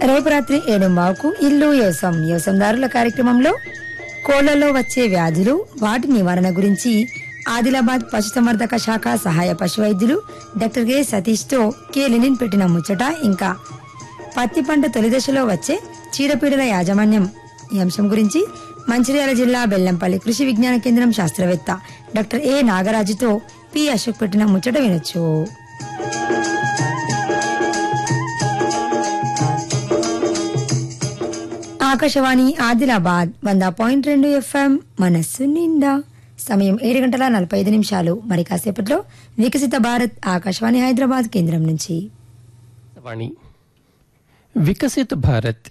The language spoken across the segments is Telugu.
రేపు రాత్రి ఏడు మాకు ఇల్లు యోసం యోసందారుల కార్యక్రమంలో కోళ్లలో వచ్చే వ్యాధులు వాటి నివారణ గురించి ఆదిలాబాద్ పశుసంవర్ధక శాఖ సహాయ పశు వైద్యులు డాక్టర్ కె సతీష్ తో కె లెనిన్ పెట్టిన ముచ్చట ఇంకా పత్తి పంట తొలి దశలో వచ్చే చీడపీడల యాజమాన్యం ఈ అంశం గురించి మంచిర్యాల జిల్లా బెల్లంపల్లి కృషి విజ్ఞాన కేంద్రం శాస్త్రవేత్త డాక్టర్ ఏ నాగరాజుతో పి అశోక్ పెట్టిన ముచ్చట వినొచ్చు ఆకాశవాణి ఆదిలాబాద్ వంద పాయింట్ రెండు ఎఫ్ఎం మనస్సు నిండా సమయం ఏడు గంటల నలభై ఐదు నిమిషాలు మరి కాసేపట్లో వికసిత భారత్ ఆకాశవాణి హైదరాబాద్ కేంద్రం నుంచి వాణి వికసిత్ భారత్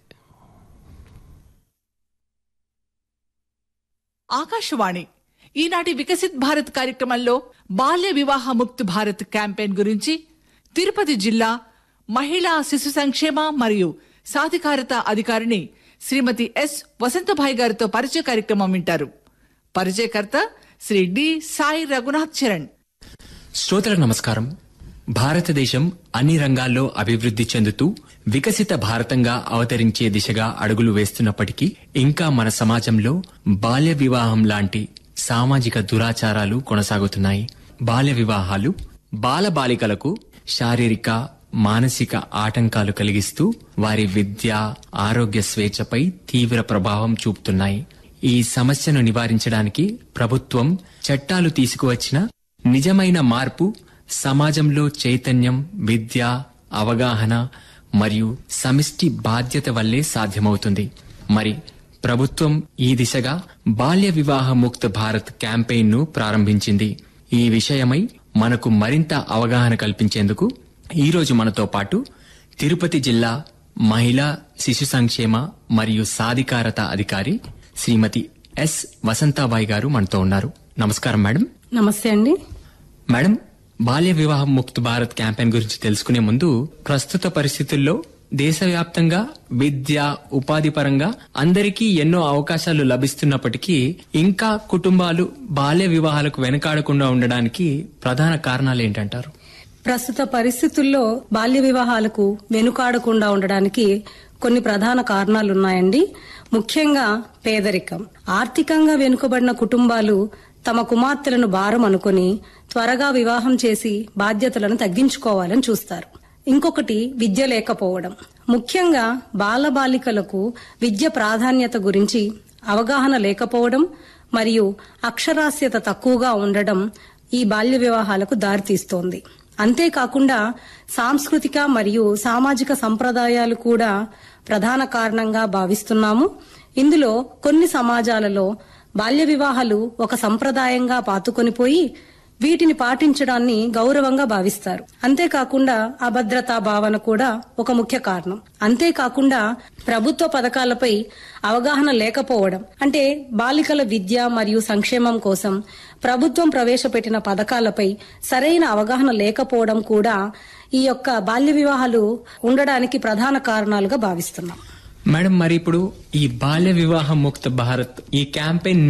ఆకాశవాణి ఈనాటి వికసిత్ భారత్ కార్యక్రమంలో బాల్య వివాహ ముక్త్ భారత్ క్యాంపెయిన్ గురించి తిరుపతి జిల్లా మహిళా శిశు సంక్షేమ మరియు సాధికారత అధికారిని శ్రీమతి ఎస్ వసంతభాయ్ గారితో పరిచయ కార్యక్రమం వింటారు పరిచయకర్త శ్రీ డి సాయి రఘునాథ్ చరణ్ శ్రోతలకు నమస్కారం భారతదేశం అన్ని రంగాల్లో అభివృద్ధి చెందుతూ వికసిత భారతంగా అవతరించే దిశగా అడుగులు వేస్తున్నప్పటికీ ఇంకా మన సమాజంలో బాల్య వివాహం లాంటి సామాజిక దురాచారాలు కొనసాగుతున్నాయి బాల్య వివాహాలు బాల బాలికలకు శారీరక మానసిక ఆటంకాలు కలిగిస్తూ వారి విద్య ఆరోగ్య స్వేచ్ఛపై తీవ్ర ప్రభావం చూపుతున్నాయి ఈ సమస్యను నివారించడానికి ప్రభుత్వం చట్టాలు తీసుకువచ్చిన నిజమైన మార్పు సమాజంలో చైతన్యం విద్య అవగాహన మరియు సమిష్టి బాధ్యత వల్లే సాధ్యమవుతుంది మరి ప్రభుత్వం ఈ దిశగా బాల్య వివాహ ముక్త భారత్ క్యాంపెయిన్ ను ప్రారంభించింది ఈ విషయమై మనకు మరింత అవగాహన కల్పించేందుకు ఈ రోజు మనతో పాటు తిరుపతి జిల్లా మహిళా శిశు సంక్షేమ మరియు సాధికారత అధికారి శ్రీమతి ఎస్ వసంతాబాయి గారు మనతో ఉన్నారు నమస్కారం మేడం నమస్తే అండి మేడం బాల్య వివాహం ముక్త్ భారత్ క్యాంపెయిన్ గురించి తెలుసుకునే ముందు ప్రస్తుత పరిస్థితుల్లో దేశవ్యాప్తంగా విద్య ఉపాధి పరంగా అందరికీ ఎన్నో అవకాశాలు లభిస్తున్నప్పటికీ ఇంకా కుటుంబాలు బాల్య వివాహాలకు వెనకాడకుండా ఉండడానికి ప్రధాన కారణాలు ఏంటంటారు ప్రస్తుత పరిస్థితుల్లో బాల్య వివాహాలకు వెనుకాడకుండా ఉండడానికి కొన్ని ప్రధాన కారణాలున్నాయండి ముఖ్యంగా పేదరికం ఆర్థికంగా వెనుకబడిన కుటుంబాలు తమ కుమార్తెలను భారం అనుకుని త్వరగా వివాహం చేసి బాధ్యతలను తగ్గించుకోవాలని చూస్తారు ఇంకొకటి విద్య లేకపోవడం ముఖ్యంగా బాలబాలికలకు విద్య ప్రాధాన్యత గురించి అవగాహన లేకపోవడం మరియు అక్షరాస్యత తక్కువగా ఉండడం ఈ బాల్య వివాహాలకు దారితీస్తోంది అంతేకాకుండా సాంస్కృతిక మరియు సామాజిక సంప్రదాయాలు కూడా ప్రధాన కారణంగా భావిస్తున్నాము ఇందులో కొన్ని సమాజాలలో బాల్య వివాహాలు ఒక సంప్రదాయంగా పాతుకొనిపోయి వీటిని పాటించడాన్ని గౌరవంగా భావిస్తారు అంతేకాకుండా అభద్రతా భావన కూడా ఒక ముఖ్య కారణం అంతేకాకుండా ప్రభుత్వ పథకాలపై అవగాహన లేకపోవడం అంటే బాలికల విద్య మరియు సంక్షేమం కోసం ప్రభుత్వం ప్రవేశపెట్టిన పథకాలపై సరైన అవగాహన లేకపోవడం కూడా ఈ యొక్క బాల్య వివాహాలు ఉండడానికి ప్రధాన కారణాలుగా భావిస్తున్నాం మేడం మరి ఇప్పుడు ఈ బాల్య వివాహం ముక్త భారత్ ఈ క్యాంపెయిన్